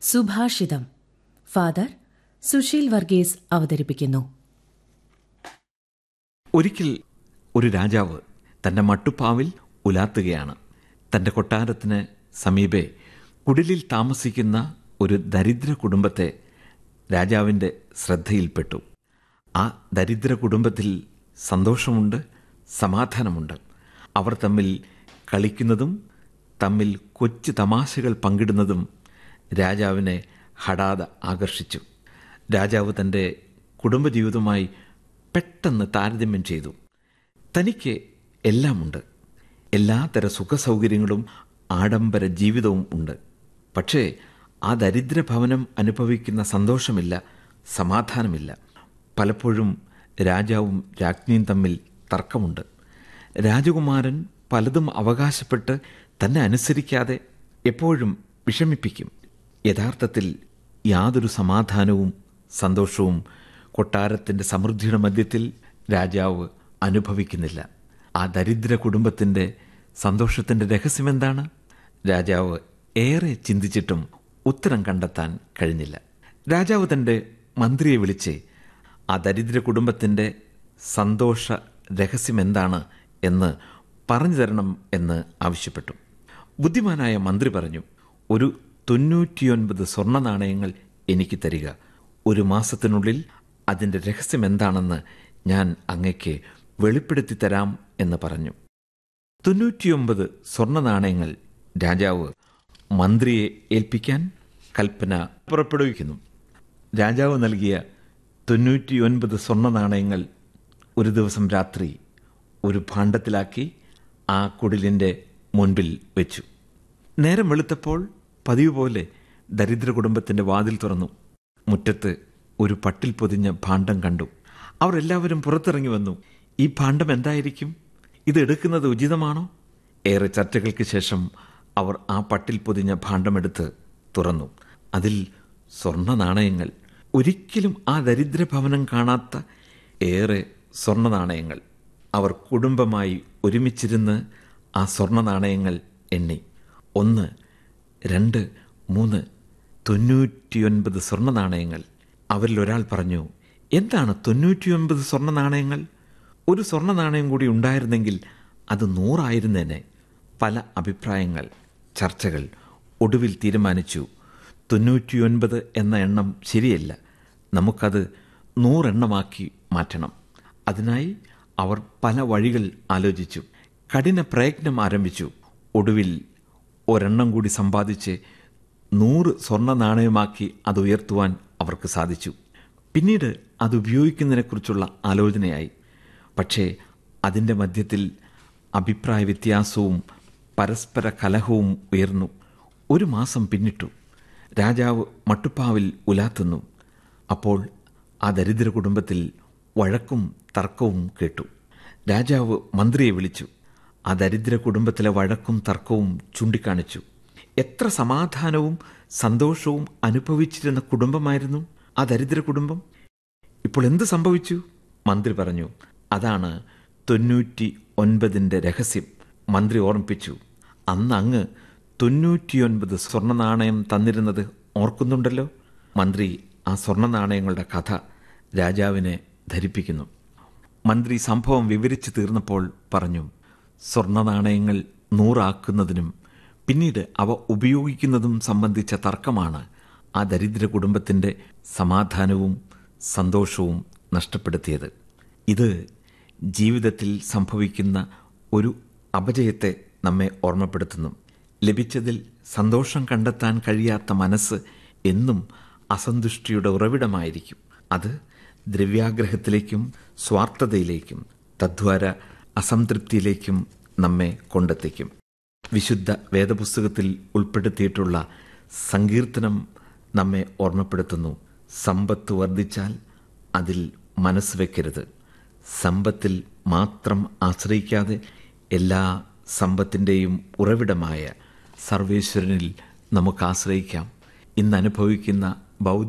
സുഭാഷിതം ഫാദർ സുശീൽ വർഗീസ് അവതരിപ്പിക്കുന്നു ഒരിക്കൽ ഒരു രാജാവ് തന്റെ മട്ടുപ്പാവിൽ ഉലാത്തുകയാണ് തന്റെ കൊട്ടാരത്തിന് സമീപെ കുടിലിൽ താമസിക്കുന്ന ഒരു ദരിദ്ര കുടുംബത്തെ രാജാവിൻ്റെ ശ്രദ്ധയിൽപ്പെട്ടു ആ ദരിദ്ര കുടുംബത്തിൽ സന്തോഷമുണ്ട് സമാധാനമുണ്ട് അവർ തമ്മിൽ കളിക്കുന്നതും തമ്മിൽ കൊച്ചു തമാശകൾ പങ്കിടുന്നതും രാജാവിനെ ഹഠാത് ആകർഷിച്ചു രാജാവ് തൻ്റെ കുടുംബജീവിതവുമായി പെട്ടെന്ന് താരതമ്യം ചെയ്തു തനിക്ക് എല്ലാമുണ്ട് എല്ലാത്തര സുഖസൗകര്യങ്ങളും ആഡംബര ജീവിതവും ഉണ്ട് പക്ഷേ ആ ദരിദ്രഭവനം അനുഭവിക്കുന്ന സന്തോഷമില്ല സമാധാനമില്ല പലപ്പോഴും രാജാവും രാജ്ഞിയും തമ്മിൽ തർക്കമുണ്ട് രാജകുമാരൻ പലതും അവകാശപ്പെട്ട് തന്നെ അനുസരിക്കാതെ എപ്പോഴും വിഷമിപ്പിക്കും യഥാർത്ഥത്തിൽ യാതൊരു സമാധാനവും സന്തോഷവും കൊട്ടാരത്തിൻ്റെ സമൃദ്ധിയുടെ മധ്യത്തിൽ രാജാവ് അനുഭവിക്കുന്നില്ല ആ ദരിദ്ര കുടുംബത്തിൻ്റെ സന്തോഷത്തിൻ്റെ രഹസ്യമെന്താണ് രാജാവ് ഏറെ ചിന്തിച്ചിട്ടും ഉത്തരം കണ്ടെത്താൻ കഴിഞ്ഞില്ല രാജാവ് തൻ്റെ മന്ത്രിയെ വിളിച്ച് ആ ദരിദ്ര കുടുംബത്തിൻ്റെ സന്തോഷ രഹസ്യമെന്താണ് എന്ന് പറഞ്ഞു തരണം എന്ന് ആവശ്യപ്പെട്ടു ബുദ്ധിമാനായ മന്ത്രി പറഞ്ഞു ഒരു തൊണ്ണൂറ്റിയൊൻപത് സ്വർണ്ണ നാണയങ്ങൾ എനിക്ക് തരിക ഒരു മാസത്തിനുള്ളിൽ അതിൻ്റെ രഹസ്യം എന്താണെന്ന് ഞാൻ അങ്ങയ്ക്ക് വെളിപ്പെടുത്തി തരാം എന്ന് പറഞ്ഞു തൊണ്ണൂറ്റിയൊമ്പത് സ്വർണ്ണ നാണയങ്ങൾ രാജാവ് മന്ത്രിയെ ഏൽപ്പിക്കാൻ കൽപ്പന പുറപ്പെടുവിക്കുന്നു രാജാവ് നൽകിയ തൊണ്ണൂറ്റിയൊൻപത് സ്വർണ്ണ നാണയങ്ങൾ ഒരു ദിവസം രാത്രി ഒരു ഭാണ്ഡത്തിലാക്കി ആ കുടിലിൻ്റെ മുൻപിൽ വെച്ചു നേരം വെളുത്തപ്പോൾ പതിവ് പോലെ ദരിദ്ര കുടുംബത്തിൻ്റെ വാതിൽ തുറന്നു മുറ്റത്ത് ഒരു പട്ടിൽ പൊതിഞ്ഞ ഭാണ്ഡം കണ്ടു അവർ എല്ലാവരും പുറത്തിറങ്ങി വന്നു ഈ ഭാണ്ഡം എന്തായിരിക്കും ഇത് എടുക്കുന്നത് ഉചിതമാണോ ഏറെ ചർച്ചകൾക്ക് ശേഷം അവർ ആ പട്ടിൽ പൊതിഞ്ഞ ഭാണ്ഡമെടുത്ത് തുറന്നു അതിൽ സ്വർണ്ണ നാണയങ്ങൾ ഒരിക്കലും ആ ദരിദ്രഭവനം കാണാത്ത ഏറെ സ്വർണ്ണ നാണയങ്ങൾ അവർ കുടുംബമായി ഒരുമിച്ചിരുന്ന് ആ സ്വർണ്ണ നാണയങ്ങൾ എണ്ണി ഒന്ന് രണ്ട് മൂന്ന് തൊണ്ണൂറ്റിയൊൻപത് സ്വർണ്ണ നാണയങ്ങൾ അവരിൽ ഒരാൾ പറഞ്ഞു എന്താണ് തൊണ്ണൂറ്റിയൊൻപത് സ്വർണ്ണ നാണയങ്ങൾ ഒരു സ്വർണ്ണ നാണയം കൂടി ഉണ്ടായിരുന്നെങ്കിൽ അത് നൂറായിരുന്നേനെ പല അഭിപ്രായങ്ങൾ ചർച്ചകൾ ഒടുവിൽ തീരുമാനിച്ചു തൊണ്ണൂറ്റിയൊൻപത് എന്ന എണ്ണം ശരിയല്ല നമുക്കത് നൂറെണ്ണമാക്കി മാറ്റണം അതിനായി അവർ പല വഴികൾ ആലോചിച്ചു കഠിന പ്രയത്നം ആരംഭിച്ചു ഒടുവിൽ ഒരെണ്ണം കൂടി സമ്പാദിച്ച് നൂറ് സ്വർണ്ണ നാണയമാക്കി അത് ഉയർത്തുവാൻ അവർക്ക് സാധിച്ചു പിന്നീട് അത് ഉപയോഗിക്കുന്നതിനെക്കുറിച്ചുള്ള ആലോചനയായി പക്ഷേ അതിൻ്റെ മധ്യത്തിൽ അഭിപ്രായ വ്യത്യാസവും പരസ്പര കലഹവും ഉയർന്നു ഒരു മാസം പിന്നിട്ടു രാജാവ് മട്ടുപ്പാവിൽ ഉലാത്തുന്നു അപ്പോൾ ആ ദരിദ്ര കുടുംബത്തിൽ വഴക്കും തർക്കവും കേട്ടു രാജാവ് മന്ത്രിയെ വിളിച്ചു ആ ദരിദ്ര കുടുംബത്തിലെ വഴക്കും തർക്കവും ചൂണ്ടിക്കാണിച്ചു എത്ര സമാധാനവും സന്തോഷവും അനുഭവിച്ചിരുന്ന കുടുംബമായിരുന്നു ആ ദരിദ്ര കുടുംബം ഇപ്പോൾ എന്ത് സംഭവിച്ചു മന്ത്രി പറഞ്ഞു അതാണ് തൊണ്ണൂറ്റി ഒൻപതിൻ്റെ രഹസ്യം മന്ത്രി ഓർമ്മിപ്പിച്ചു അന്ന് അങ്ങ് തൊണ്ണൂറ്റിയൊൻപത് സ്വർണ്ണ നാണയം തന്നിരുന്നത് ഓർക്കുന്നുണ്ടല്ലോ മന്ത്രി ആ സ്വർണ്ണ നാണയങ്ങളുടെ കഥ രാജാവിനെ ധരിപ്പിക്കുന്നു മന്ത്രി സംഭവം വിവരിച്ചു തീർന്നപ്പോൾ പറഞ്ഞു സ്വർണ്ണ നാണയങ്ങൾ നൂറാക്കുന്നതിനും പിന്നീട് അവ ഉപയോഗിക്കുന്നതും സംബന്ധിച്ച തർക്കമാണ് ആ ദരിദ്ര കുടുംബത്തിൻ്റെ സമാധാനവും സന്തോഷവും നഷ്ടപ്പെടുത്തിയത് ഇത് ജീവിതത്തിൽ സംഭവിക്കുന്ന ഒരു അപജയത്തെ നമ്മെ ഓർമ്മപ്പെടുത്തുന്നു ലഭിച്ചതിൽ സന്തോഷം കണ്ടെത്താൻ കഴിയാത്ത മനസ്സ് എന്നും അസന്തുഷ്ടിയുടെ ഉറവിടമായിരിക്കും അത് ദ്രവ്യാഗ്രഹത്തിലേക്കും സ്വാർത്ഥതയിലേക്കും തദ്വാര അസംതൃപ്തിയിലേക്കും നമ്മെ കൊണ്ടെത്തിക്കും വിശുദ്ധ വേദപുസ്തകത്തിൽ ഉൾപ്പെടുത്തിയിട്ടുള്ള സങ്കീർത്തനം നമ്മെ ഓർമ്മപ്പെടുത്തുന്നു സമ്പത്ത് വർദ്ധിച്ചാൽ അതിൽ മനസ്സ് വയ്ക്കരുത് സമ്പത്തിൽ മാത്രം ആശ്രയിക്കാതെ എല്ലാ സമ്പത്തിൻ്റെയും ഉറവിടമായ സർവേശ്വരനിൽ നമുക്ക് ആശ്രയിക്കാം ഇന്ന് അനുഭവിക്കുന്ന ബൗദ്ധ